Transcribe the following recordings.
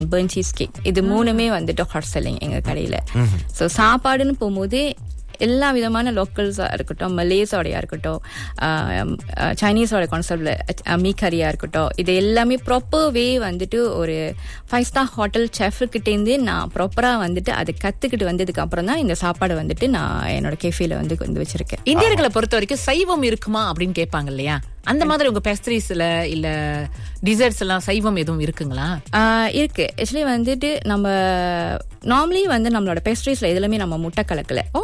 Burn cheese cake இது மூணுமே வந்துட்டு ஹாட் செல்லிங் எங்க கடையில ஸோ சாப்பாடுன்னு போகும்போது எல்லா விதமான லோக்கல்ஸா இருக்கட்டும் மலேஸோடையா இருக்கட்டும் ஆஹ், ஆஹ், சைனீஸோட கான்செப்ட்ல மீ கரியா இருக்கட்டும் இது எல்லாமே ப்ராப்பர் வே வந்துட்டு ஒரு ஃபைவ் ஸ்டார் ஹோட்டல் செஃப்கிட்டேருந்து நான் ப்ராப்பரா வந்துட்டு அதை கத்துக்கிட்டு வந்ததுக்கு அப்புறம் தான் இந்த சாப்பாடு வந்துட்டு நான் என்னோட கேஃபேல வந்து கொண்டு வச்சிருக்கேன் இந்தியர்களை பொறுத்த வரைக்கும் சைவம் இருக்குமா அப்படின்னு கேட்பாங்க இல்லையா அந்த மாதிரி உங்க பேஸ்ட்ரீஸ்ல இல்ல டிசர்ட்ஸ் எல்லாம் சைவம் எதுவும் இருக்குங்களா ஆஹ் இருக்கு ஆக்சுவலி வந்துட்டு நம்ம நார்மலி வந்து நம்மளோட பேஸ்ட்ரீஸ்ல எதுலயுமே நம்ம முட்டை கலக்கல ஓ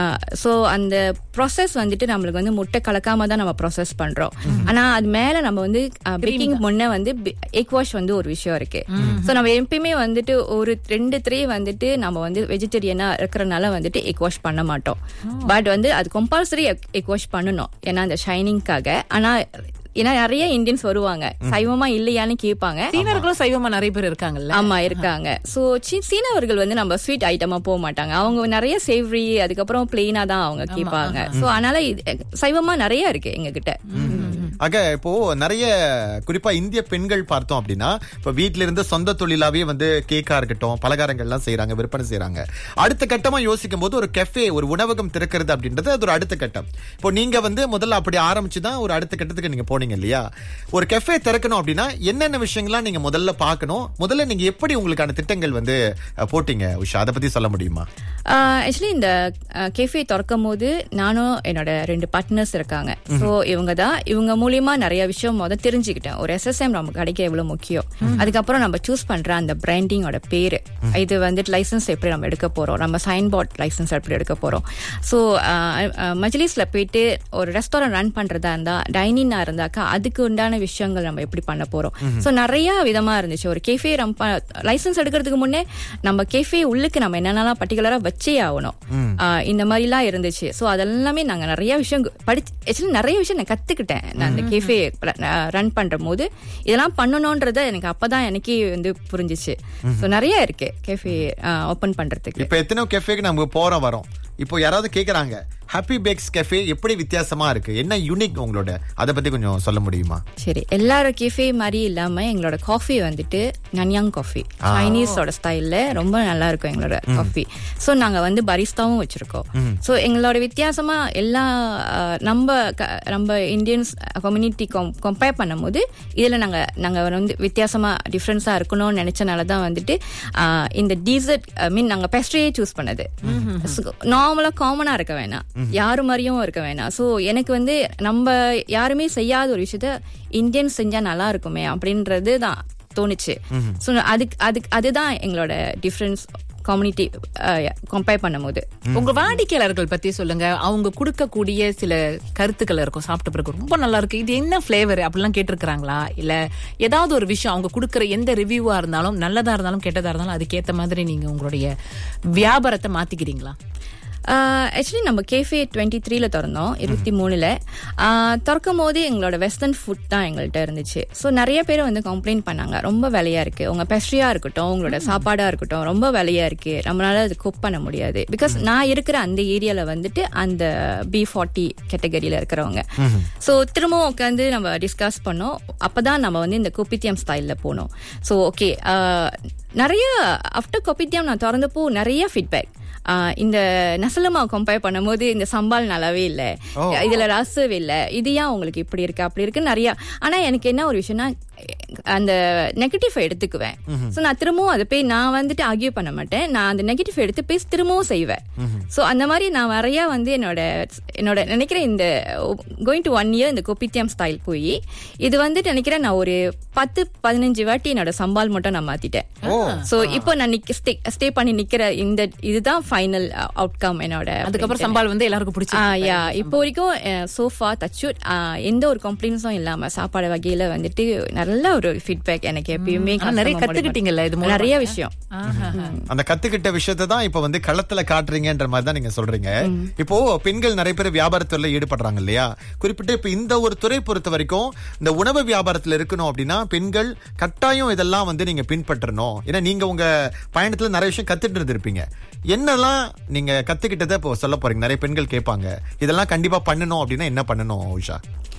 ஸோ அந்த ப்ராசஸ் வந்துட்டு நம்மளுக்கு வந்து முட்டை கலக்காம தான் நம்ம ப்ராசஸ் பண்றோம் ஆனா அது மேல நம்ம வந்து பேக்கிங் முன்ன வந்து எக் வாஷ் வந்து ஒரு விஷயம் இருக்கு ஸோ நம்ம எப்பயுமே வந்துட்டு ஒரு ரெண்டு த்ரீ வந்துட்டு நம்ம வந்து வெஜிடேரியனா இருக்கிறனால வந்துட்டு எக் வாஷ் பண்ண மாட்டோம் பட் வந்து அது கம்பல்சரி எக் வாஷ் பண்ணணும் ஏன்னா அந்த ஷைனிங்காக ஆனா ஏன்னா நிறைய இந்தியன்ஸ் வருவாங்க சைவமா இல்லையான்னு கேட்பாங்க சீனர்களும் சைவமா நிறைய பேர் இருக்காங்கல்ல ஆமா இருக்காங்க சோ சீனவர்கள் வந்து நம்ம ஸ்வீட் ஐட்டமா போக மாட்டாங்க அவங்க நிறைய சேவ்ரி அதுக்கப்புறம் பிளெயினா தான் அவங்க கேட்பாங்க சோ அதனால இது- சைவமா நிறைய இருக்கு எங்க கிட்ட ஆக இப்போ நிறைய குறிப்பா இந்திய பெண்கள் பார்த்தோம் அப்படின்னா இப்ப வீட்ல இருந்து சொந்த தொழிலாவே வந்து கேக்கா இருக்கட்டும் பலகாரங்கள் எல்லாம் செய்யறாங்க விற்பனை செய்யறாங்க அடுத்த கட்டமா யோசிக்கும் போது ஒரு கெஃபே ஒரு உணவகம் திறக்கிறது அப்படின்றது அது ஒரு அடுத்த கட்டம் இப்போ நீங்க வந்து முதல்ல அப்படி ஆரம்பிச்சு தான் ஒரு அடுத்த கட்டத்துக்கு நீங்க போனீங்க இல்லையா ஒரு கெஃபே திறக்கணும் அப்படின்னா என்னென்ன விஷயங்கள்லாம் நீங்க முதல்ல பார்க்கணும் முதல்ல நீங்க எப்படி உங்களுக்கான திட்டங்கள் வந்து அஹ், போட்டீங்க உஷா அதை பத்தி சொல்ல முடியுமா ஆக்சுவலி இந்த கேஃபே திறக்கும் போது நானும் என்னோட ரெண்டு பார்ட்னர்ஸ் இருக்காங்க ஸோ இவங்க தான் இவங்க மூலியமா நிறைய விஷயம் முத தெரிஞ்சுக்கிட்டேன் ஒரு எஸ்எஸ்எம் நம்ம கிடைக்க எவ்வளவு முக்கியம் அதுக்கப்புறம் நம்ம சூஸ் பண்ற அந்த பிராண்டிங்கோட பேரு இது வந்துட்டு லைசன்ஸ் எப்படி நம்ம எடுக்க போறோம் நம்ம சைன் போர்ட் லைசன்ஸ் எப்படி எடுக்க போறோம் ஸோ மஜ்லிஸ்ல போயிட்டு ஒரு ரெஸ்டாரண்ட் ரன் பண்றதா இருந்தா டைனிங்கா இருந்தாக்கா அதுக்கு உண்டான விஷயங்கள் நம்ம எப்படி பண்ண போறோம் ஸோ நிறைய விதமா இருந்துச்சு ஒரு கேஃபே ரம்ப லைசன்ஸ் எடுக்கிறதுக்கு முன்னே நம்ம கேஃபே உள்ளுக்கு நம்ம என்னென்னலாம் பர்டிகுலரா வச்சே ஆகணும் ஆஹ் இந்த மாதிரிலாம் இருந்துச்சு ஸோ அதெல்லாமே நாங்க நிறைய விஷயம் படிச்சு ஆக்சுவலி நிறைய விஷயம் நான் கத்துக்கிட்டேன் நான் அந்த கேஃபே ரன் பண்ற போது இதெல்லாம் பண்ணணும்ன்றத எனக்கு அப்பதான் எனக்கே வந்து புரிஞ்சுச்சு ஸோ நிறைய இருக்கு கேஃபே ஓபன் பண்றதுக்கு இப்ப எத்தனையோ கெஃபேக்கு நம்ம போறோம் வரோம் இப்போ யாராவது கேக்குறாங்க ஹாப்பி பேக்ஸ் கெஃபே எப்படி வித்தியாசமா இருக்கு என்ன யூனிக் உங்களோட அதை பத்தி கொஞ்சம் சொல்ல முடியுமா சரி எல்லாரும் கேஃபே மாதிரி இல்லாம எங்களோட காஃபி வந்துட்டு நன்யாங் காஃபி சைனீஸோட ஸ்டைல்ல ரொம்ப நல்லா இருக்கும் எங்களோட காஃபி சோ நாங்க வந்து பரிஸ்தாவும் வச்சிருக்கோம் சோ எங்களோட வித்தியாசமா எல்லா அஹ், நம்ம க- நம்ம இந்தியன்ஸ் கம்யூனிட்டி கம்பேர் பண்ணும்போது இதுல நாங்க நாங்க வந்து வித்தியாசமா டிஃப்ரென்ஸா இருக்கணும்னு நினைச்சனால தான் வந்துட்டு அஹ், இந்த டீசர்ட் ஐ மீன் நாங்க பெஸ்ட்ரியே சூஸ் பண்ணது நார்மலா காமனா இருக்க வேணாம் யாரு மாதிரியும் இருக்க வேணாம் சோ எனக்கு வந்து நம்ம யாருமே செய்யாத ஒரு விஷயத்த இந்தியன் செஞ்சா நல்லா இருக்குமே அப்படின்றது தான் தோணுச்சு சோ அதுக்கு அதுக்கு அதுதான் எங்களோட டிஃபரன்ஸ் கம்யூனிட்டி கம்பேர் பண்ணும்போது உங்க வாடிக்கையாளர்கள் பத்தி சொல்லுங்க அவங்க கொடுக்கக்கூடிய சில கருத்துக்கள் இருக்கும் சாப்பிட்ட பிறகு ரொம்ப நல்லா இருக்கு இது என்ன ஃபிளேவர் அப்படிலாம் கேட்டிருக்காங்களா இல்ல ஏதாவது ஒரு விஷயம் அவங்க கொடுக்கற எந்த ரிவ்யூவா இருந்தாலும் நல்லதா இருந்தாலும் கெட்டதா இருந்தாலும் அதுக்கேத்த மாதிரி நீங்க உங்களுடைய வியாபாரத்தை மாத்திக்கிறீங்களா ஆக்சுவலி நம்ம கேஃபே டுவெண்ட்டி த்ரீல திறந்தோம் இருபத்தி மூணுல திறக்கும் போது எங்களோட வெஸ்டர்ன் ஃபுட் தான் எங்கள்கிட்ட இருந்துச்சு ஸோ நிறைய பேர் வந்து கம்ப்ளைண்ட் பண்ணாங்க ரொம்ப விலையா இருக்கு உங்க பெஸ்ட்ரியா இருக்கட்டும் உங்களோட சாப்பாடா இருக்கட்டும் ரொம்ப விலையா இருக்கு நம்மளால அது குக் பண்ண முடியாது பிகாஸ் நான் இருக்கிற அந்த ஏரியால வந்துட்டு அந்த பி ஃபார்ட்டி கேட்டகரியில இருக்கிறவங்க ஸோ திரும்பவும் உட்காந்து நம்ம டிஸ்கஸ் பண்ணோம் அப்பதான் நம்ம வந்து இந்த குப்பித்தியம் ஸ்டைல்ல போனோம் ஸோ ஓகே நிறைய ஆஃப்டர் கொப்பித்தியம் நான் திறந்தப்போ நிறைய ஃபீட்பேக் ஆஹ் இந்த நசலமா கம்பேர் பண்ணும்போது இந்த சம்பால் நல்லாவே இல்ல இதுல ரசம் இல்ல இது ஏன் உங்களுக்கு இப்படி இருக்கு அப்படி இருக்கு நிறைய ஆனா எனக்கு என்ன ஒரு விஷயம்னா அந்த நெகட்டிவ் எடுத்துக்குவேன் சோ நான் திரும்பவும் அதை போய் நான் வந்துட்டு ஆர்கியூ பண்ண மாட்டேன் நான் அந்த நெகட்டிவ் எடுத்து போய் திரும்பவும் செய்வேன் சோ அந்த மாதிரி நான் நிறைய வந்து என்னோட என்னோட நினைக்கிறேன் இந்த கோயிங் டு ஒன் இயர் இந்த கொப்பித்தியம் ஸ்டைல் போய் இது வந்துட்டு நினைக்கிறேன் நான் ஒரு பத்து பதினஞ்சு வாட்டி என்னோட சம்பால் மட்டும் நான் மாத்திட்டேன் சோ இப்போ நான் நிக்க ஸ்டே ஸ்டே பண்ணி நிக்கிற இந்த இதுதான் ஃபைனல் அவுட்கம் என்னோட அதுக்கப்புறம் சம்பால் வந்து எல்லாருக்கும் பிடிச்சி ஆ யா இப்போ வரைக்கும் சோஃபா தச்சுட் எந்த ஒரு கம்ப்ளைண்ட்ஸும் இல்லாம சாப்பாடு வகையில வந்துட்டு நல்ல ஒரு ஃபீட்பேக் எனக்கு எப்பயுமே ஆனா நிறைய customer மூலியமா கத்துக்கிட்டீங்கல்ல இது மூலமா? நிறைய விஷயம் அந்த கத்துக்கிட்ட விஷயத்தை தான் இப்ப வந்து களத்துல காட்டுறீங்கன்ற மாதிரி தான் நீங்க சொல்றீங்க இப்போ பெண்கள் நிறைய பேர் வியாபாரத்துல ஈடுபடுறாங்க இல்லையா குறிப்பிட்டு இப்ப இந்த ஒரு துறை பொறுத்த வரைக்கும் இந்த உணவு வியாபாரத்துல இருக்கணும் அப்படின்னா பெண்கள் கட்டாயம் இதெல்லாம் வந்து நீங்க பின்பற்றணும் ஏன்னா நீங்க உங்க பயணத்துல நிறைய விஷயம் கத்துட்டு இருந்திருப்பீங்க என்னெல்லாம் நீங்க கத்துக்கிட்டதை இப்போ சொல்ல போறீங்க நிறைய பெண்கள் கேட்பாங்க இதெல்லாம் கண்டிப்பா பண்ணணும் அப்படின்னா என்ன பண்ணணும் உஷா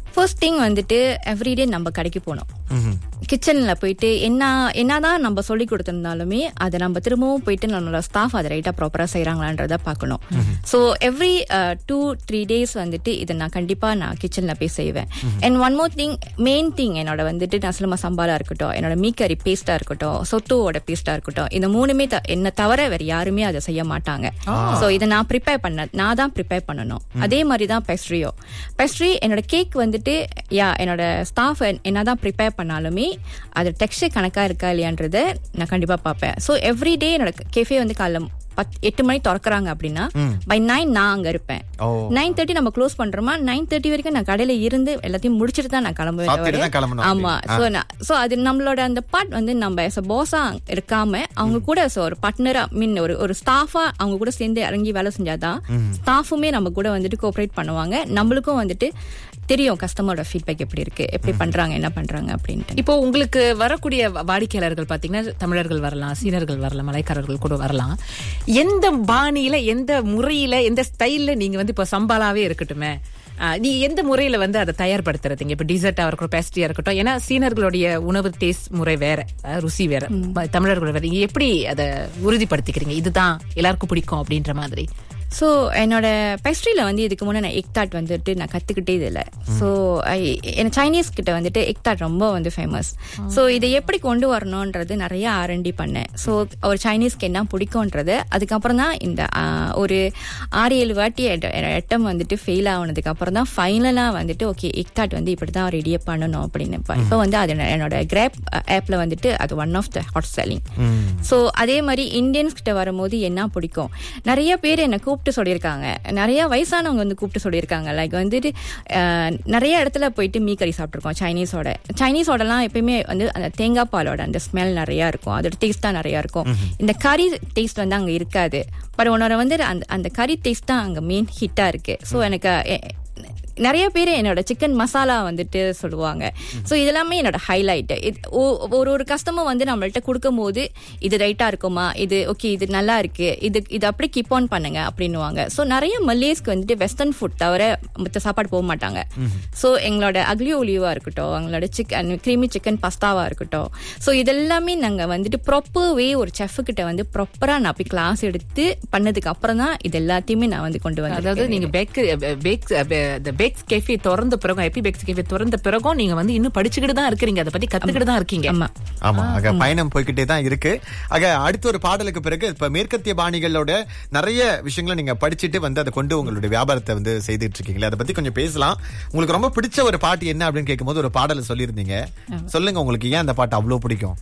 ஃபர்ஸ்ட் திங் வந்துட்டு எவ்ரிடே நம்ம கடைக்கு போகணும் ம்ஹும். கிச்சன்ல போயிட்டு என்ன என்னதான் நம்ம சொல்லி கொடுத்திருந்தாலுமே அதை நம்ம திரும்பவும் போயிட்டு நம்மளோட ஸ்டாஃப் அதை ரைட்டா ப்ராப்பரா செய்யறாங்களான்றத பார்க்கணும் so every two three days வந்துட்டு இதை நான் கண்டிப்பா நான் கிச்சன்ல போய் செய்வேன் and one more thing main thing என்னோட வந்துட்டு நசலமா சம்பாலா இருக்கட்டும் என்னோட மீக்கரி பேஸ்டா இருக்கட்டும் சொத்துவோட பேஸ்டா இருக்கட்டும் இந்த மூணுமே த- என்ன தவிர வேற யாருமே அதை செய்ய மாட்டாங்க ஸோ இதை நான் ப்ரிப்பேர் பண்ண நான் தான் ப்ரிப்பேர் பண்ணணும் அதே மாதிரி தான் பெஸ்ட்ரியோ பெஸ்ட்ரி என்னோட கேக் வந்துட்டு யா என்னோட ஸ்டாஃப் என்னதான் ப்ரிப்பேர் பண்ணாலுமே அது டெக்ஸ்டர் கணக்கா இருக்கா இல்லையான்றத நான் கண்டிப்பா பார்ப்பேன் ஸோ எவ்ரி டே என்னோட கேஃபே வந்து காலைல பத் எட்டு மணி திறக்கறாங்க அப்படின்னா பை நைன் நான் அங்க இருப்பேன் ஓ நைன் தேர்ட்டி நம்ம க்ளோஸ் பண்றோமா நைன் தேர்ட்டி வரைக்கும் நான் கடையில இருந்து எல்லாத்தையும் முடிச்சிட்டு தான் நான் கிளம்புவேன் சாப்பிட்டுட்டு தவிர- தான் கிளம்பணும் ஆமா சோ சோ அது நம்மளோட அந்த பார்ட் வந்து நம்ம as a boss-ஆ இருக்காம அவங்க கூட so ஒரு பார்ட்னரா மீன் ஒரு ஒரு ஸ்டாஃபா அவங்க கூட சேர்ந்து இறங்கி வேலை செஞ்சாதான் ஸ்டாஃபுமே நம்ம கூட வந்துட்டு கோஆபரேட் பண்ணுவாங்க நம்மளுக்கும் வந்துட்டு தெரியும் கஸ்டமரோட ஃபீட்பேக் எப்படி இருக்கு எப்படி பண்றாங்க என்ன பண்றாங்க அப்படின்ட்டு இப்போ உங்களுக்கு வரக்கூடிய வா- வாடிக்கையாளர்கள் பாத்தீங்கன்னா தமிழர்கள் வரலாம் சீனர்கள் வரலாம் மலைக்காரர்கள் கூட வரலாம் எந்த பாணியில எந்த முறையில எந்த ஸ்டைல்ல நீங்க வந்து இப்போ சம்பாலாவே இருக்கட்டுமே ஆஹ், நீ எந்த முறையில வந்து அதை தயார்படுத்துறதுங்க இப்ப டிசர்ட்டா இருக்கட்டும் பேஸ்ட்ரியா இருக்கட்டும் ஏன்னா சீனர்களுடைய உணவு டேஸ்ட் முறை வேற அஹ், ருசி வேற ப- தமிழர்களோட வேற நீங்க எப்படி அதை உறுதிப்படுத்திக்கிறீங்க இதுதான் எல்லாருக்கும் பிடிக்கும் அப்படின்ற மாதிரி ஸோ என்னோட பெஸ்ட்ரியில் வந்து இதுக்கு முன்னே நான் எக் தாட் வந்துட்டு நான் கற்றுக்கிட்டே இல்லை ஸோ எனக்கு சைனீஸ் கிட்ட வந்துட்டு எக் தாட் ரொம்ப வந்து ஃபேமஸ் ஸோ இதை எப்படி கொண்டு வரணுன்றது நிறைய ஆர்என்டி பண்ணேன் ஸோ ஒரு சைனீஸ்க்கு என்ன பிடிக்கும்ன்றது அதுக்கப்புறம் தான் இந்த ஆ, ஒரு ஆறு ஏழு வாட்டி எட்டம் வந்துட்டு ஃபெயில் ஆனதுக்கு அப்புறம் தான் ஃபைனலாக வந்துட்டு ஓகே எக் தாட் வந்து இப்படி தான் ரெடியே பண்ணணும் அப்படின்னு இப்போ வந்து அது என்னோட கிராப் ஆப்பில் வந்துட்டு அது one of the hot selling so அதே மாதிரி இந்தியன்ஸ் கிட்ட வரும்போது என்ன பிடிக்கும் நிறைய பேர் என்னை கூப்பிட்டு சொல்லியிருக்காங்க நிறைய வயசானவங்க வந்து கூப்பிட்டு சொல்லியிருக்காங்க லைக் வந்துட்டு அஹ், நிறைய இடத்துல போயிட்டு மீ கறி சாப்பிட்ருக்கோம் சைனீஸோட சைனீஸோடலாம் எப்பயுமே வந்து அந்த தேங்காய் பாலோட அந்த ஸ்மெல் நிறைய இருக்கும் அதோட டேஸ்ட் தான் நிறைய இருக்கும் இந்த கறி டேஸ்ட் வந்து அங்கே இருக்காது பட் உன்னோட வந்து அந்த அந்த கறி டேஸ்ட் தான் அங்கே மெயின் ஹிட்டாக இருக்கு ஸோ எனக்கு எ- நிறைய பேர் என்னோட சிக்கன் மசாலா வந்துட்டு சொல்லுவாங்க ஸோ இதெல்லாமே என்னோட ஹைலைட் ஒரு ஒரு கஸ்டமர் வந்து நம்மள்ட்ட கொடுக்கும்போது இது ரைட்டா இருக்குமா இது ஓகே இது நல்லா இருக்கு இது இது அப்படி கீப் ஆன் பண்ணுங்க அப்படின்னுவாங்க ஸோ நிறைய மல்லேஸ்க்கு வந்துட்டு வெஸ்டர்ன் ஃபுட் தவிர மற்ற சாப்பாடு போக மாட்டாங்க ஸோ எங்களோட அக்லி ஒலிவா இருக்கட்டும் எங்களோட சிக்கன் க்ரீமி சிக்கன் பஸ்தாவா இருக்கட்டும் ஸோ இதெல்லாமே நாங்கள் வந்துட்டு ப்ராப்பர் வே ஒரு செஃப் கிட்ட வந்து ப்ராப்பராக நான் போய் கிளாஸ் எடுத்து பண்ணதுக்கு அப்புறம் தான் இது எல்லாத்தையுமே நான் வந்து கொண்டு வந்தேன் அதாவது நீங்க பேக் பேக்ஸ் இந்த பேக்ஸ் கேஃபே திறந்த பிறகும் எப்பி பேக்ஸ் கேஃபே திறந்த பிறகும் நீங்க வந்து இன்னும் படிச்சுக்கிட்டு தான் இருக்கிறீங்க அதை பத்தி கத்துக்கிட்டு தான் இருக்கீங்க ஆமா ஆமா ஆக பயணம் போய்கிட்டே தான் இருக்கு ஆக அடுத்த ஒரு பாடலுக்கு பிறகு இப்ப மேற்கத்திய பாணிகளோட நிறைய விஷயங்களை நீங்க படிச்சுட்டு வந்து அதை கொண்டு உங்களுடைய வியாபாரத்தை வந்து செய்துட்டு இருக்கீங்களே அதை பத்தி கொஞ்சம் பேசலாம் உங்களுக்கு ரொம்ப பிடிச்ச ஒரு பாட்டு என்ன அப்படின்னு கேட்கும்போது ஒரு பாடலை சொல்லியிருந்தீங்க சொல்லுங்க உங்களுக்கு ஏன் அந்த பாட்டு அவ்வளவு பிடிக்கும்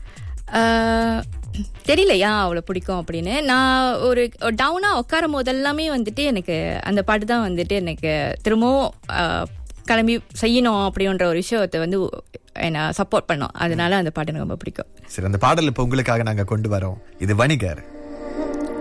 ஆஹ், தெரியலையா அவ்வளோ பிடிக்கும் அப்படின்னு நான் ஒரு டவுனா உட்காரும் போதெல்லாமே வந்துட்டு எனக்கு அந்த பாட்டு தான் வந்துட்டு எனக்கு திரும்பவும் ஆஹ், கிளம்பி செய்யணும் அப்படின்ற ஒரு விஷயத்தை வந்து என்ன சப்போர்ட் பண்ணோம் அதனால அந்த பாட்டு எனக்கு ரொம்ப பிடிக்கும் சரி அந்த பாடல் இப்ப உங்களுக்காக நாங்க கொண்டு வரோம் இது வணிகர்